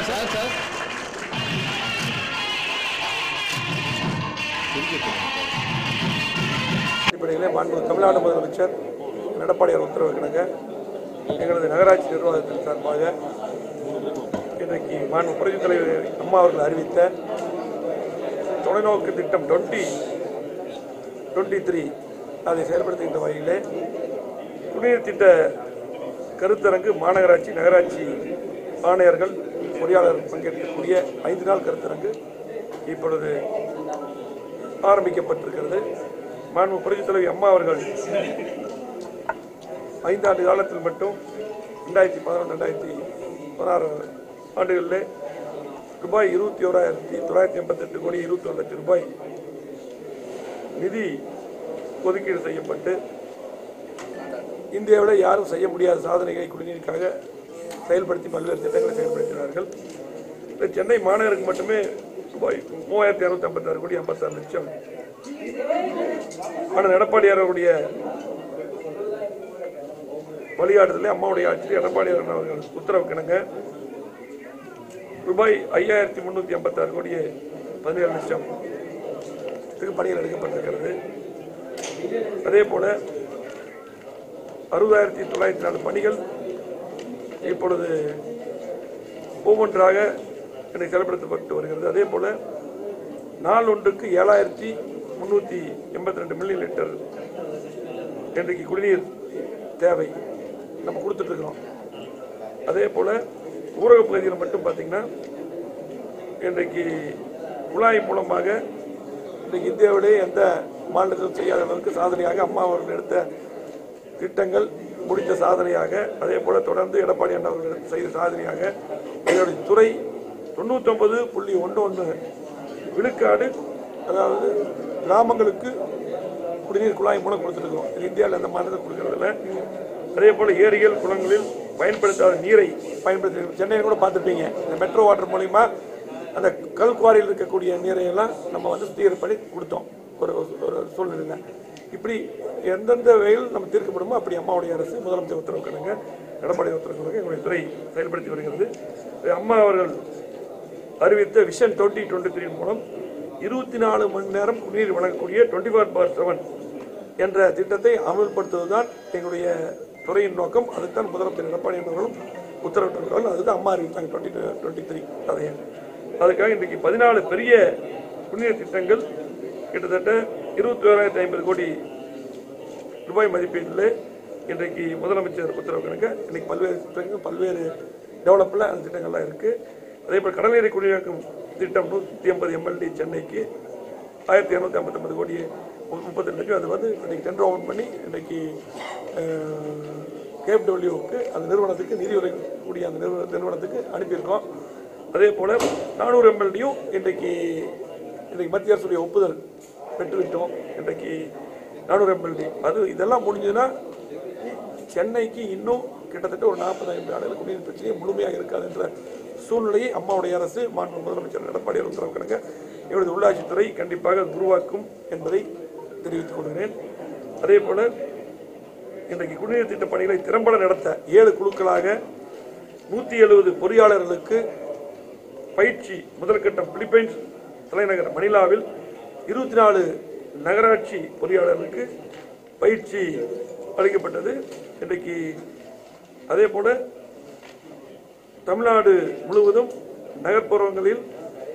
sir sir sir அடிப்படையிலே மாண்பு தமிழ்நாடு முதலமைச்சர் எடப்பாடியார் உத்தரவு கிணங்க எங்களது நகராட்சி நிர்வாகத்தின் சார்பாக இன்றைக்கு மாண்பு புரட்சித் தலைவர் அம்மா அவர்கள் அறிவித்த தொலைநோக்கு திட்டம் டுவெண்ட்டி டுவெண்ட்டி த்ரீ அதை செயல்படுத்துகின்ற வகையிலே குடிநீர் திட்ட கருத்தரங்கு மாநகராட்சி நகராட்சி ஆணையர்கள் பொறியாளர் பங்கேற்கக்கூடிய ஐந்து நாள் கருத்தரங்கு இப்பொழுது ஆரம்பிக்கப்பட்டிருக்கிறது மாண்பு புரட்சித் தலைவி அம்மா அவர்கள் ஐந்தாண்டு காலத்தில் மட்டும் ரெண்டாயிரத்தி பதினொன்று ரெண்டாயிரத்தி பதினாறு ஆண்டுகளில் ரூபாய் இருபத்தி ஓராயிரத்தி தொள்ளாயிரத்தி எண்பத்தெட்டு கோடி இருபத்தி ஒரு லட்சம் ரூபாய் நிதி ஒதுக்கீடு செய்யப்பட்டு இந்தியாவில் யாரும் செய்ய முடியாத சாதனைகளை குடிநீருக்காக செயல்படுத்தி பல்வேறு திட்டங்களை செயல்படுத்தினார்கள் இந்த சென்னை மாநகருக்கு மட்டுமே ரூபாய் மூவாயிரத்தி இரநூத்தி ஐம்பத்தாறு கோடி ஐம்பத்தாறு லட்சம் ஆனால் எடப்பாடியார் அவருடைய வழிகாட்டுதலே அம்மாவுடைய ஆட்சியில் எடப்பாடியார் அவர்கள் உத்தரவு கிணங்க ரூபாய் ஐயாயிரத்தி முன்னூற்றி ஐம்பத்தாறு கோடியே பதினேழு லட்சம் இதுக்கு பணிகள் எடுக்கப்பட்டிருக்கிறது அதே போல அறுபதாயிரத்தி தொள்ளாயிரத்தி நாலு பணிகள் இப்பொழுது ஒவ்வொன்றாக இன்னைக்கு செயல்படுத்தப்பட்டு வருகிறது அதே போல நாள் ஒன்றுக்கு ஏழாயிரத்தி முன்னூற்றி எண்பத்தி ரெண்டு மில்லி லிட்டர் இன்றைக்கு குடிநீர் தேவை நம்ம கொடுத்துட்டு இருக்கிறோம் அதே போல ஊரக பகுதியில் மட்டும் பார்த்தீங்கன்னா இன்றைக்கு குழாய் மூலமாக இன்றைக்கு இந்தியாவிலே எந்த மாநிலத்திலும் செய்யாத அளவுக்கு சாதனையாக அம்மா அவர்கள் எடுத்த திட்டங்கள் முடித்த சாதனையாக அதே போல தொடர்ந்து எடப்பாடி அண்ணா அவர்கள் செய்த சாதனையாக இதனுடைய துறை தொண்ணூத்தொன்பது புள்ளி ஒன்று ஒன்று விழுக்காடு அதாவது கிராமங்களுக்கு குடிநீர் குழாய் மூலம் கொடுத்துருக்கோம் இது இந்தியாவில் எந்த மாநிலத்தில் கொடுக்கறதில்ல அதே போல ஏரிகள் குளங்களில் பயன்படுத்தாத நீரை பயன்படுத்தி சென்னையில் கூட பார்த்துருப்பீங்க இந்த மெட்ரோ வாட்டர் மூலிமா அந்த கல்குவாரியில் இருக்கக்கூடிய நீரை எல்லாம் நம்ம வந்து சுத்திகரிப்பு பண்ணி கொடுத்தோம் ஒரு ஒரு சூழ்நிலை இப்படி எந்தெந்த வகையில் நம்ம தீர்க்கப்படுமோ அப்படி அம்மாவுடைய அரசு முதலமைச்சர் உத்தரவு கிடங்க எடப்பாடி உத்தரவு கிடங்க எங்களுடைய துறை செயல்படுத்தி வருகிறது இது அம்மா அவர்கள் அறிவித்த விஷன் டுவெண்ட்டி டுவெண்ட்டி த்ரீ மூலம் இருபத்தி நாலு மணி நேரம் குடிநீர் வழங்கக்கூடிய டுவெண்ட்டி ஃபோர் பார் செவன் என்ற திட்டத்தை அமல்படுத்துவதுதான் எங்களுடைய துறையின் நோக்கம் அதுதான் முதலமைச்சர் எடப்பாடி அவர்களும் உத்தரவிட்டிருக்கிறார்கள் அதுதான் அம்மா அறிவித்தாங்க டுவெண்ட்டி டுவெண்ட்டி த்ரீ அதைய அதுக்காக இன்றைக்கு பதினாலு பெரிய குடிநீர் திட்டங்கள் கிட்டத்தட்ட இருபத்தி ஓராயிரத்தி ஐம்பது கோடி ரூபாய் மதிப்பீட்டில் இன்றைக்கு முதலமைச்சர் உத்தரவு கணக்க இன்னைக்கு பல்வேறு திட்டங்கள் பல்வேறு டெவலப்பில் அந்த திட்டங்கள்லாம் இருக்குது அதே போல் கடல்நீரை குடிநீராக்கும் திட்டம் நூற்றி ஐம்பது எம்எல்டி சென்னைக்கு ஆயிரத்தி இரநூத்தி ஐம்பத்தொம்பது கோடி முப்பத்தி லட்சம் அது வந்து இன்னைக்கு டெண்டர் ஓபன் பண்ணி இன்னைக்கு கேப்டபிள்யூக்கு அந்த நிறுவனத்துக்கு நிதி உதவிக்கூடிய அந்த நிறுவன நிறுவனத்துக்கு அனுப்பியிருக்கோம் அதே போல் நானூறு எம்எல்டியும் இன்றைக்கு இன்றைக்கு மத்திய அரசுடைய ஒப்புதல் பெற்றுவிட்டோம் இன்றைக்கு நானூறு எம்எல்டி அது இதெல்லாம் முடிஞ்சதுன்னா சென்னைக்கு இன்னும் கிட்டத்தட்ட ஒரு நாற்பது ஐம்பது ஆண்டுகள் குடிநீர் பிரச்சனை முழுமையாக இருக்காது என்ற சூழ்நிலையை அம்மாவுடைய அரசு மாண்பு முதலமைச்சர் எடப்பாடி உத்தரவு கணக்க இவரது உள்ளாட்சித்துறை கண்டிப்பாக உருவாக்கும் என்பதை தெரிவித்துக் கொள்கிறேன் அதே போல இன்றைக்கு குடிநீர் திட்ட பணிகளை திறம்பட நடத்த ஏழு குழுக்களாக நூற்றி எழுபது பொறியாளர்களுக்கு பயிற்சி முதற்கட்டம் பிலிப்பைன்ஸ் தலைநகர் மணிலாவில் இருபத்தி நாலு நகராட்சி பொறியாளர்களுக்கு பயிற்சி அளிக்கப்பட்டது இன்றைக்கு அதே போல தமிழ்நாடு முழுவதும் நகர்ப்புறங்களில்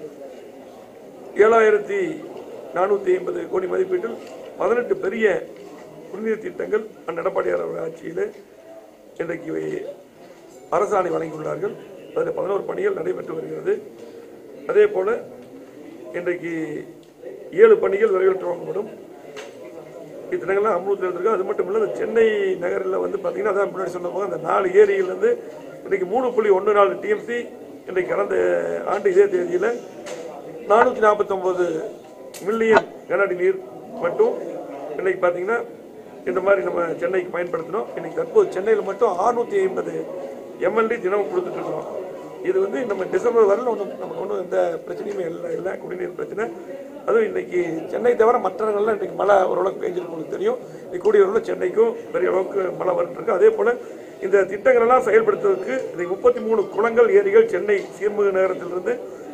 ஏழாயிரத்தி நானூற்றி ஐம்பது கோடி மதிப்பீட்டில் பதினெட்டு பெரிய குடிநீர் திட்டங்கள் அண்ணன் எடப்பாடியார் அவர்கள் ஆட்சியில் இன்றைக்கு அரசாணை வழங்கியுள்ளார்கள் அதில் பதினோரு பணிகள் நடைபெற்று வருகிறது அதே போல இன்றைக்கு ஏழு பணிகள் விரைவில் துவங்கப்படும் இத்திட்டங்கள்லாம் அமலுக்கு இருக்கு அது மட்டும் இல்லை இந்த சென்னை நகரில் வந்து பார்த்தீங்கன்னா அதான் முன்னாடி சொன்ன போது அந்த நாலு ஏரியிலேருந்து இன்றைக்கு மூணு புள்ளி ஒன்று நாலு டிஎம்சி இன்றைக்கு கடந்த ஆண்டு இதே தேதியில் நானூற்றி நாற்பத்தொம்போது மில்லியன் கனஅடி நீர் மட்டும் இன்னைக்கு பார்த்தீங்கன்னா இந்த மாதிரி நம்ம சென்னைக்கு பயன்படுத்தினோம் இன்னைக்கு தற்போது சென்னையில் மட்டும் 650 ஐம்பது எம்எல்டி தினமும் கொடுத்துட்டு இருக்கிறோம் இது வந்து நம்ம டிசம்பர் வரல ஒன்றும் நமக்கு ஒன்றும் எந்த பிரச்சனையுமே இல்லை இல்லை குடிநீர் பிரச்சனை அதுவும் இன்னைக்கு சென்னை தவிர மற்ற இடங்கள்ல இன்னைக்கு மழை ஓரளவுக்கு பெஞ்சிருக்கு உங்களுக்கு தெரியும் இன்னைக்கு கூடிய அளவில் சென்னைக்கும் பெரிய அளவுக்கு மழை வந்துருக்கு அதே போல இந்த திட்டங்கள் எல்லாம் செயல்படுத்துவதற்கு இன்னைக்கு முப்பத்தி மூணு குளங்கள் ஏரிகள் சென்னை சீர்மிகு நகரத்திலிருந்து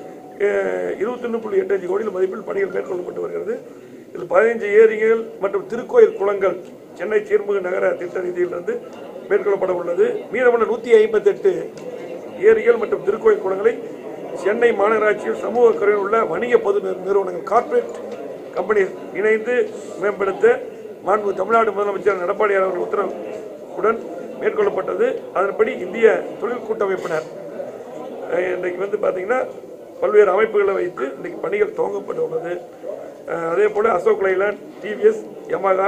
இருபத்தி ஒன்று புள்ளி எட்டு அஞ்சு கோடியில் மதிப்பில் பணிகள் மேற்கொள்ளப்பட்டு வருகிறது இதில் பதினைஞ்சு ஏரிகள் மற்றும் திருக்கோயில் குளங்கள் சென்னை சீர்மிகு நகர திட்ட நிதியிலிருந்து மேற்கொள்ளப்பட உள்ளது மீதமுள்ள நூற்றி ஐம்பத்தெட்டு ஏரிகள் மற்றும் திருக்கோயில் குளங்களை சென்னை மாநகராட்சியில் சமூக கருவில் உள்ள வணிக பொது நிறு- நிறுவனங்கள் கார்ப்பரேட் கம்பெனி இணைந்து மேம்படுத்த மாண்பு தமிழ்நாடு முதலமைச்சர் எடப்பாடியார் அவர்கள் உத்தரவுடன் மேற்கொள்ளப்பட்டது அதன்படி இந்திய தொழில் கூட்டமைப்பினர் அஹ், இன்றைக்கு வந்து பார்த்தீங்கன்னா பல்வேறு அமைப்புகளை வைத்து இன்றைக்கு பணிகள் துவங்கப்பட்டு உள்ளது அஹ், அதே போல அசோக் லைலாண்ட் டிவிஎஸ் யமகா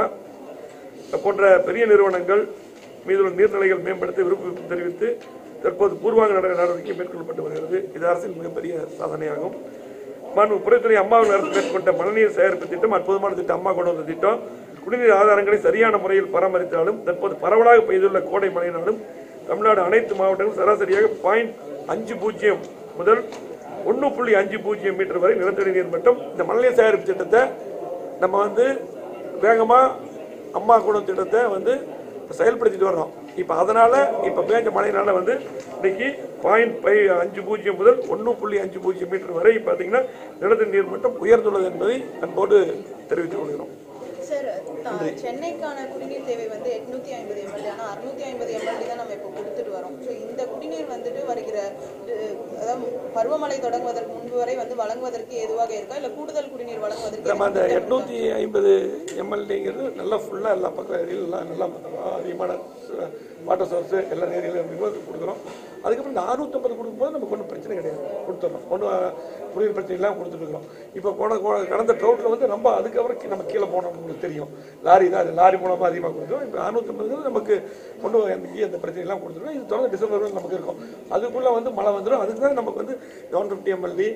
போன்ற பெரிய நிறுவனங்கள் மீதுள்ள நீர்நிலைகள் மேம்படுத்த விருப்பம் தெரிவித்து தற்போது பூர்வாங்க நட- நடவடிக்கை மேற்கொள்ளப்பட்டு வருகிறது இது அரசின் மிகப்பெரிய சாதனையாகும் மாண்பு புறத்துறை அம்மாவில் அரசு மேற்கொண்ட மழைநீர் சேகரிப்பு திட்டம் அற்புதமான திட்டம் அம்மா கொண்டு வந்த திட்டம் குடிநீர் ஆதாரங்களை சரியான முறையில் பராமரித்தாலும் தற்போது பரவலாக பெய்துள்ள கோடை மழையினாலும் தமிழ்நாடு அனைத்து மாவட்டங்களும் சராசரியாக பாயிண்ட் அஞ்சு பூஜ்ஜியம் முதல் ஒன்று புள்ளி அஞ்சு பூஜ்ஜியம் மீட்டர் வரை நிலத்தடி நீர் மட்டம் இந்த மழைநீர் சேகரிப்பு திட்டத்தை நம்ம வந்து வேகமாக அம்மா குணம் திட்டத்தை வந்து இப்ப செயல்படுத்திட்டு வர்றோம் இப்போ அதனால இப்போ பேஞ்ச மழையினால வந்து இன்னைக்கு பாயிண்ட் பை அஞ்சு பூஜ்ஜியம் முதல் ஒன்று புள்ளி அஞ்சு பூஜ்ஜியம் மீட்டர் வரை பார்த்தீங்கன்னா நிலத்தடி நீர் மட்டம் உயர்ந்துள்ளது என்பதை அன்போடு தெரிவித்துக் கொள்கிறோம் சார் த- சென்னைக்கான குடிநீர் தேவை வந்து எட்நூத்தி ஐம்பது எம்எல்ஏ ஆனால் அறுநூத்தி ஐம்பது எம்எல்ஏ தான் நம்ம இப்போ கொடுத்துட்டு வரோம் ஸோ இந்த குடிநீர் வந்துட்டு வருகிற அஹ், அதாவது பருவமழை தொடங்குவதற்கு முன்பு வரை வந்து வழங்குவதற்கு எதுவாக இருக்கா இல்லை கூடுதல் குடிநீர் வழங்குவதற்கு நம்ம அந்த எதுவும் எட்நூத்தி ஐம்பது எம்எல்ஏங்கிறது நல்லா ஃபுல்லாக எல்லா பக்கம் ஏரியாலும் எல்லாம் நல்லா அதிகமான வாட்டர் சோர்ஸ் எல்லா ஏரியாலும் கொடுக்குறோம் அதுக்கப்புறம் இந்த அறுநூத்தம்பது கொடுக்கும்போது நமக்கு ஒன்றும் பிரச்சனை கிடையாது கொடுத்துட்றோம் ஒன்றும் குடிநீர் பிரச்சனை இல்லாமல் கொடுத்துட்ருக்கோம் இப்போ போன கோ- கடந்த ட்ரௌட்டில் வந்து ரொம்ப அதுக்கப்புறம் கீ- நம்ம கீழே போனோம் உங்களுக்கு தெரியும் லாரி தான் அது லாரி மூலமாக அதிகமாக கொடுத்தோம் இப்போ அறுநூத்தம்பது நமக்கு ஒன்றும் எந்த எந்த பிரச்சனை இல்லாமல் கொடுத்துருக்கோம் இது தொடர்ந்து டிசம்பர் வரை நமக்கு இருக்கும் அதுக்குள்ளே வந்து மழை வந்துடும் அதுக்கு தான் நமக்கு வந்து one fifty MLA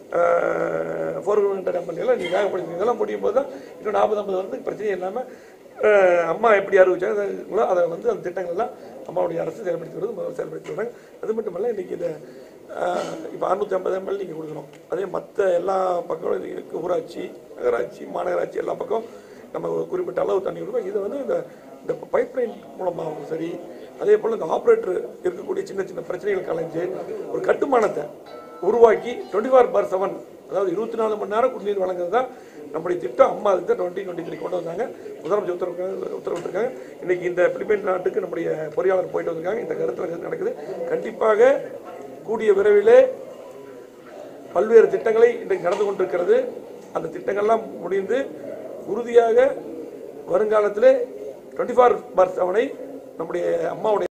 four hundred MLA எல்லாம் நீங்கள் வேகப்படுத்தி இதெல்லாம் முடியும் போது தான் இன்னும் நாற்பது ஐம்பது வந்து பிரச்சனை இல்லாமல் அஹ், அம்மா எப்படி அறிவிச்சாங்களோ அதை வந்து அந்த திட்டங்கள் எல்லாம் அம்மாவுடைய அரசு செயல்படுத்தி வருது முதல்ல செயல்படுத்தி வராங்க அது மட்டுமல்ல இன்றைக்கி இதை இப்போ அறுநூற்றி ஐம்பது எம்எல் நீங்கள் கொடுக்கணும் அதே மற்ற எல்லா பக்கம் இது இருக்கு ஊராட்சி நகராட்சி மாநகராட்சி எல்லா பக்கம் நம்ம ஒரு குறிப்பிட்ட அளவு தண்ணி கொடுப்போம் இதை வந்து இந்த இந்த பைப் லைன் மூலமாகவும் சரி அதே போல் இந்த ஆப்ரேட்டர் இருக்கக்கூடிய சின்ன சின்ன பிரச்சனைகள் கலைஞ்சு ஒரு கட்டுமானத்தை உருவாக்கி டுவெண்ட்டி ஃபோர் பார் செவன் அதாவது இருபத்தி நாலு மணி நேரம் குடிநீர் வழங்குறது தான் நம்முடைய திட்டம் அம்மா அதுக்கு டுவெண்ட்டி டுவெண்ட்டி த்ரீ கொண்டு வந்தாங்க முதலமைச்சர் உத்தரவு உத்தரவிட்டிருக்காங்க இன்னைக்கு இந்த பிலிப்பைன் நாட்டுக்கு நம்முடைய பொறியாளர் போயிட்டு வந்திருக்காங்க இந்த கருத்தில் நடக்குது கண்டிப்பாக கூடிய விரைவிலே பல்வேறு திட்டங்களை இன்றைக்கு நடந்து கொண்டிருக்கிறது அந்த திட்டங்கள்லாம் முடிந்து உறுதியாக வருங்காலத்திலே டுவெண்ட்டி ஃபோர் பார் செவனை நம்முடைய அம்மாவுடைய